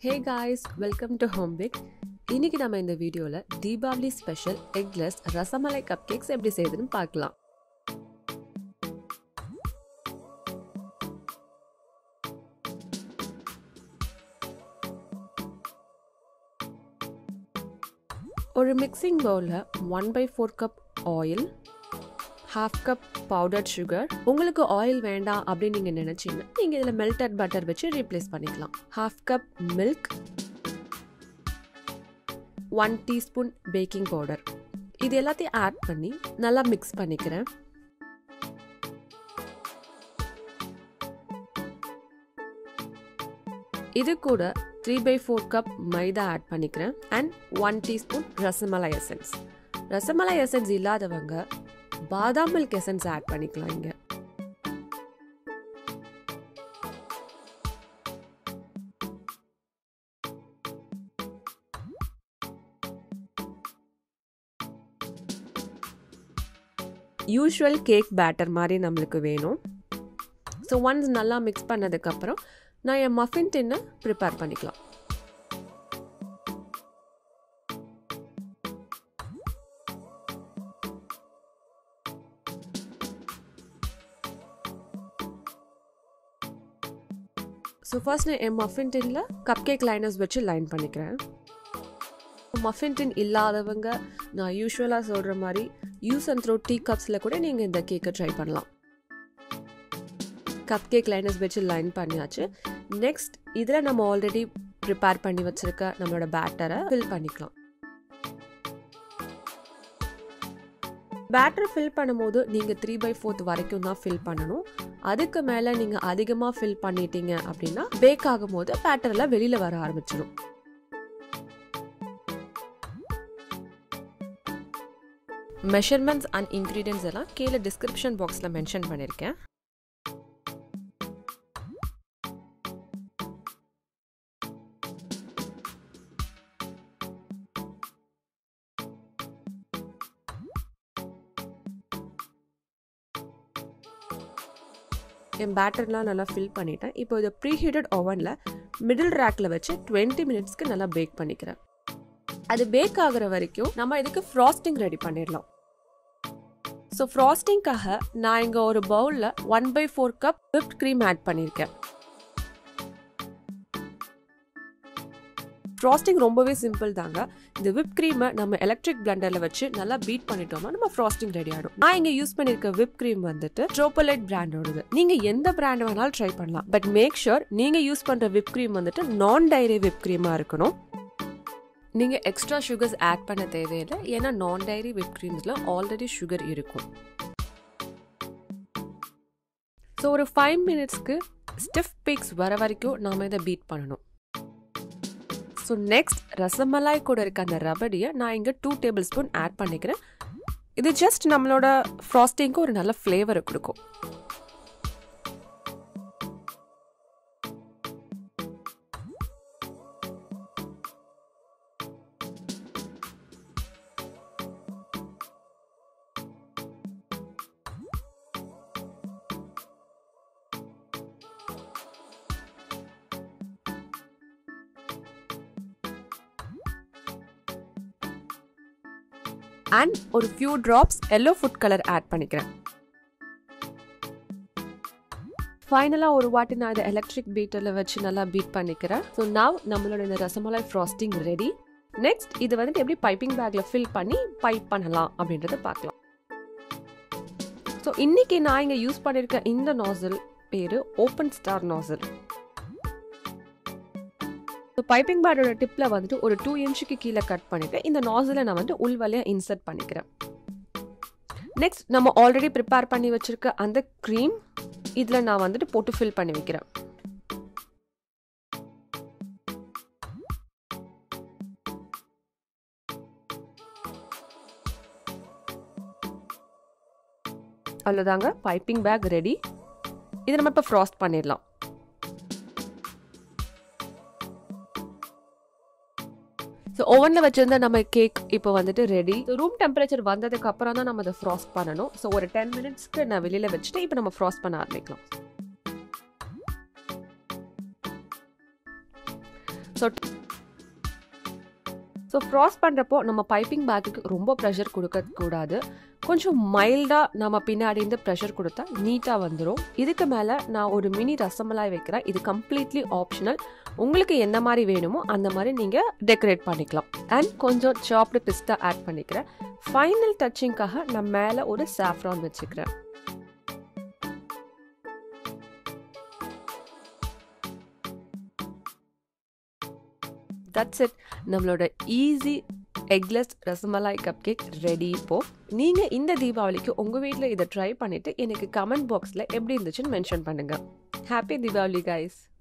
hey guys welcome to home pick இன்னைக்கு நம்ம இந்த வீடியோவில் Deepavali special eggless rasmalai cupcakes எப்படி செய்யுதுன்னு பார்க்கலாம் ஒரு மிக்சிங் பவுலில் one by four cup oil half cup powdered sugar உங்களுக்கு ஆயில் வேண்டாம் அப்படின்னு நீங்கள் நினச்சிங்கன்னா நீங்கள் இதில் மெல்டட் பட்டர் வச்சு ரீப்ளேஸ் பண்ணிக்கலாம் half cup milk one teaspoon baking powder இது எல்லாத்தையும் ஆட் பண்ணி நல்லா மிக்ஸ் பண்ணிக்கிறேன் இது கூட three by four cup maida add பண்ணிக்கிறேன் and one teaspoon rasmalai essence rasmalai essence இல்லாதவங்க பாதாம் மில்க் எசன்ஸ் ஆட் பண்ணிக்கலாம் இங்க யூஷுவல் கேக் பேட்டர் மாதிரி நம்மளுக்கு வேணும் ஸோ ஒன்ஸ் நல்லா மிக்ஸ் பண்ணதுக்கப்புறம் நான் என் மஃபின் டின்னை ப்ரிப்பேர் பண்ணிக்கலாம் ஸோ ஃபர்ஸ்ட் நான் என் மஃபின் டின்ல கப் கேக் லைனர்ஸ் வச்சு லைன் பண்ணிக்கிறேன் மஃபின் டின் இல்லாதவங்க நான் யூஸ்வலாக சொல்கிற மாதிரி யூஸ் அண்ட் த்ரோ டீ கப்ஸில் கூட நீங்கள் இந்த கேக்கை ட்ரை பண்ணலாம் கப் கேக் லைனர்ஸ் வச்சு லைன் பண்ணியாச்சு நெக்ஸ்ட் இதில் நம்ம ஆல்ரெடி ப்ரிப்பேர் பண்ணி வச்சுருக்க நம்மளோட பேட்டரை ஃபில் பண்ணிக்கலாம் பேட்டர் ஃபில் பண்ணும்போது நீங்கள் த்ரீ பை ஃபோர்த் வரைக்கும் தான் ஃபில் பண்ணணும் அதுக்கு மேலே நீங்கள் அதிகமாக ஃபில் பண்ணிட்டீங்க அப்படின்னா பேக் ஆகும்போது பேட்டரில் வெளியில் வர ஆரம்பிச்சிடும் மெஷர்மெண்ட்ஸ் அண்ட் இன்க்ரீடியன்ஸ் எல்லாம் கீழே டிஸ்கிரிப்ஷன் பாக்ஸில் மென்ஷன் பண்ணியிருக்கேன் என் பேட்டர்லாம் நல்லா ஃபில் பண்ணிட்டேன் இப்போ இதை ப்ரீ ஹீட்டட் ஓவனில் மிடில் ரேக்கில் வச்சு டுவெண்ட்டி மினிட்ஸ்க்கு நல்லா பேக் பண்ணிக்கிறேன் அது பேக் ஆகுற வரைக்கும் நம்ம இதுக்கு ஃப்ராஸ்டிங் ரெடி பண்ணிடலாம் ஸோ ஃப்ராஸ்டிங்காக நான் இங்கே ஒரு பவுலில் one by four cup whipped cream add பண்ணியிருக்கேன் ஃப்ராஸ்டிங் ரொம்பவே சிம்பிள் தாங்க இந்த விப் க்ரீமை நம்ம எலக்ட்ரிக் பிளண்டரில் வச்சு நல்லா பீட் பண்ணிட்டோம்னா நம்ம ஃப்ராஸ்டிங் ரெடி ஆகிடும் நான் இங்கே யூஸ் பண்ணியிருக்க விப் க்ரீம் வந்துட்டு ட்ரோப்போலைட் பிராண்டோடது நீங்கள் எந்த பிராண்ட் வேணாலும் ட்ரை பண்ணலாம் பட் மேக் ஷுர் நீங்கள் யூஸ் பண்ணுற விப் க்ரீம் வந்துட்டு நான் டைரி விப் க்ரீமாக இருக்கணும் நீங்கள் எக்ஸ்ட்ரா சுகர்ஸ் ஆட் பண்ண தேவையில்லை ஏன்னா நான் டைரி விப் க்ரீம்ஸில் ஆல்ரெடி சுகர் இருக்கும் ஸோ ஒரு ஃபைவ் மினிட்ஸ்க்கு ஸ்டிஃப் பீக்ஸ் வர வரைக்கும் நாம் இதை பீட் பண்ணணும் ஸோ நெக்ஸ்ட் ரசமலாய் கூட இருக்க அந்த ரபடியை நான் இங்கே டூ டேபிள் ஸ்பூன் ஆட் பண்ணிக்கிறேன் இது ஜஸ்ட் நம்மளோட ஃப்ராஸ்டிங்க்கு ஒரு நல்ல ஃப்ளேவரை கொடுக்கும் அண்ட் ஒரு few drops yellow food colour add பண்ணிக்கிறேன் ஃபைனலாக ஒரு வாட்டி நான் இதை எலக்ட்ரிக் பீட்டரில் வச்சு நல்லா பீட் பண்ணிக்கிறேன் ஸோ நாவ் நம்மளோட இந்த ரசமலாய் ஃப்ராஸ்டிங் ரெடி நெக்ஸ்ட் இது வந்துட்டு எப்படி பைப்பிங் பேக்கில் ஃபில் பண்ணி பைப் பண்ணலாம் அப்படின்றத பார்க்கலாம் ஸோ இன்னைக்கு நான் இங்கே யூஸ் பண்ணியிருக்க இந்த நாசல் பேர் open star nozzle so piping பேடோட டிப்பில் வந்துட்டு ஒரு டூ இன்ச்சுக்கு கீழே கட் பண்ணிவிட்டு இந்த நாசிலை நான் வந்துட்டு உள் வழியாக இன்சர்ட் பண்ணிக்கிறேன் நெக்ஸ்ட் நம்ம ஆல்ரெடி ப்ரிப்பேர் பண்ணி வச்சுருக்க அந்த க்ரீம் இதில் நான் வந்துட்டு போட்டு ஃபில் பண்ணி வைக்கிறேன் அவ்வளோதாங்க பைப்பிங் பேக் ரெடி இதை நம்ம இப்போ ஃப்ராஸ்ட் பண்ணிடலாம் ஸோ ஓவனில் வச்சுருந்த நம்ம கேக் இப்போ வந்துட்டு ரெடி ரூம் டெம்பரேச்சர் வந்ததுக்கு அப்புறம் தான் நம்ம அதை ஃப்ராஸ்ட் பண்ணணும் ஸோ ஒரு டென் மினிட்ஸ்க்கு நான் வெளியில் வச்சுட்டு இப்போ நம்ம ஃப்ராஸ்ட் பண்ண ஆரம்பிக்கலாம் ஸோ ஸோ ஃப்ராஸ்ட் பண்ணுறப்போ நம்ம பைப்பிங் பேக்குக்கு ரொம்ப ப்ரெஷர் கொடுக்கக்கூடாது கொஞ்சம் மைல்டாக நம்ம பின்னாடி இருந்து ப்ரெஷர் கொடுத்தா நீட்டாக வந்துடும் இதுக்கு மேலே நான் ஒரு மினி ரசமலாய் வைக்கிறேன் இது கம்ப்ளீட்லி ஆப்ஷனல் உங்களுக்கு எந்த மாதிரி வேணுமோ அந்த மாதிரி நீங்கள் டெக்கரேட் பண்ணிக்கலாம் அண்ட் கொஞ்சம் சாப்டு பிஸ்தா ஆட் பண்ணிக்கிறேன் ஃபைனல் டச்சிங்காக நான் மேலே ஒரு சாஃப்ரான் வச்சுக்கிறேன் தட்ஸ் இட் நம்மளோட easy eggless rasmalai cup cake ready இப்போ நீங்கள் இந்த தீபாவளிக்கு உங்கள் வீட்டில் இதை ட்ரை பண்ணிவிட்டு எனக்கு கமெண்ட் பாக்ஸில் எப்படி இருந்துச்சுன்னு மென்ஷன் பண்ணுங்கள் ஹாப்பி தீபாவளி கைஸ்